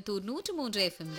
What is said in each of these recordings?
கோயம்புத்தூர் நூற்று மூன்று எஃப்எம்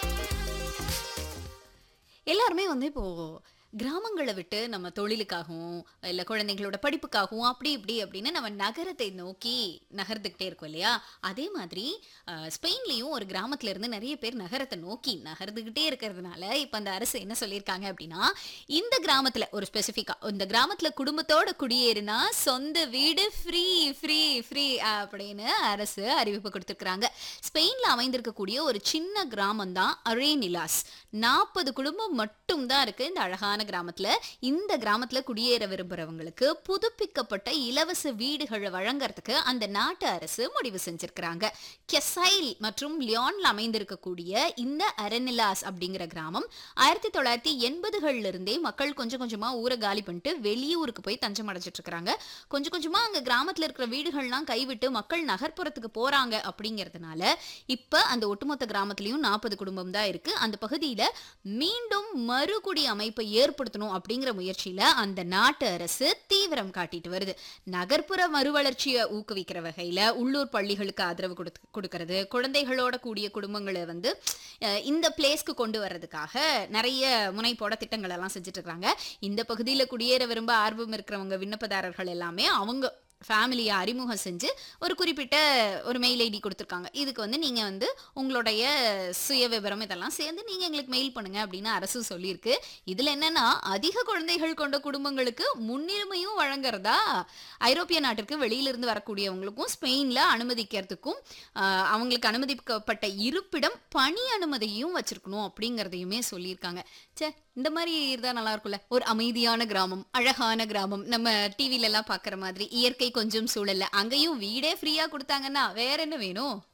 எல்லாருமே வந்து இப்போ கிராமங்களை விட்டு நம்ம தொழிலுக்காகவும் இல்லை குழந்தைங்களோட படிப்புக்காகவும் அப்படி இப்படி அப்படின்னு நம்ம நகரத்தை நோக்கி நகர்ந்துக்கிட்டே இருக்கோம் இல்லையா அதே மாதிரி அஹ், ஸ்பெயின்லேயும் ஒரு கிராமத்துல இருந்து நிறைய பேர் நகரத்தை நோக்கி நகர்ந்துக்கிட்டே இருக்கிறதுனால இப்போ அந்த அரசு என்ன சொல்லியிருக்காங்க அப்படின்னா இந்த கிராமத்தில் ஒரு ஸ்பெசிஃபிக்காக இந்த கிராமத்தில் குடும்பத்தோட குடியேறினா சொந்த வீடு ஃப்ரீ ஃப்ரீ ஃப்ரீ அப்படின்னு அரசு அறிவிப்பு கொடுத்துருக்குறாங்க ஸ்பெயினில் அமைந்திருக்கக்கூடிய ஒரு சின்ன கிராமம் தான் அரேனிலாஸ் நாற்பது குடும்பம் மட்டும் தான் இருக்கு இந்த அழகான கிராமத்துல இந்த கிராமத்துல குடியேற விரும்புறவங்களுக்கு புதுப்பிக்கப்பட்ட இலவச வீடுகளை வழங்கறதுக்கு அந்த நாட்டு அரசு முடிவு செஞ்சிருக்கிறாங்க கெசைல் மற்றும் லியான்ல அமைந்திருக்கக்கூடிய இந்த அரனிலாஸ் அப்படிங்கிற கிராமம் ஆயிரத்தி தொள்ளாயிரத்தி எண்பதுகள்ல இருந்தே மக்கள் கொஞ்சம் கொஞ்சமா ஊரை காலி பண்ணிட்டு வெளியூருக்கு போய் தஞ்சம் அடைஞ்சிட்டு இருக்காங்க கொஞ்சம் கொஞ்சமா அங்க கிராமத்துல இருக்கிற வீடுகள்லாம் கைவிட்டு மக்கள் நகர்ப்புறத்துக்கு போறாங்க அப்படிங்கறதுனால இப்ப அந்த ஒட்டுமொத்த கிராமத்திலயும் நாற்பது குடும்பம் தான் இருக்கு அந்த பகுதியில மீண்டும் மறுகுடி அமைப்பை ஏற்படுத்தணும் அப்படிங்கிற முயற்சியில அந்த நாட்டு அரசு தீவிரம் காட்டிட்டு வருது நகர்ப்புற மறுவளர்ச்சியை ஊக்குவிக்கிற வகையில உள்ளூர் பள்ளிகளுக்கு ஆதரவு கொடுத்து கொடுக்கறது குழந்தைகளோட கூடிய குடும்பங்களை வந்து அஹ், இந்த பிளேஸ்க்கு கொண்டு வர்றதுக்காக நிறைய முனைப்போட திட்டங்கள் எல்லாம் செஞ்சுட்டு இருக்காங்க இந்த பகுதியில குடியேற விரும்ப ஆர்வம் இருக்கிறவங்க விண்ணப்பதாரர்கள் எல்லாமே அவங்க ஃபேமிலியை அறிமுகம் செஞ்சு ஒரு குறிப்பிட்ட ஒரு மெயில் ஐடி கொடுத்துருக்காங்க இதுக்கு வந்து நீங்கள் வந்து உங்களுடைய சுய விவரம் இதெல்லாம் சேர்ந்து நீங்கள் எங்களுக்கு மெயில் பண்ணுங்க அப்படின்னு அரசு சொல்லியிருக்கு இதில் என்னன்னா அதிக குழந்தைகள் கொண்ட குடும்பங்களுக்கு முன்னுரிமையும் வழங்குறதா ஐரோப்பிய நாட்டிற்கு வெளியிலிருந்து வரக்கூடியவங்களுக்கும் ஸ்பெயினில் அனுமதிக்கிறதுக்கும் ஆஹ், அவங்களுக்கு அனுமதிக்கப்பட்ட இருப்பிடம் பணி அனுமதியும் வச்சிருக்கணும் அப்படிங்கிறதையுமே சொல்லியிருக்காங்க ச்சே இந்த மாதிரி இருந்தால் நல்லா இருக்கும்ல ஒரு அமைதியான கிராமம் அழகான கிராமம் நம்ம டிவில எல்லாம் பார்க்குற மாதிரி இயற்கை கொஞ்சம் சூழல்ல அங்கேயும் வீடே ஃப்ரீயா கொடுத்தாங்கன்னா வேற என்ன வேணும்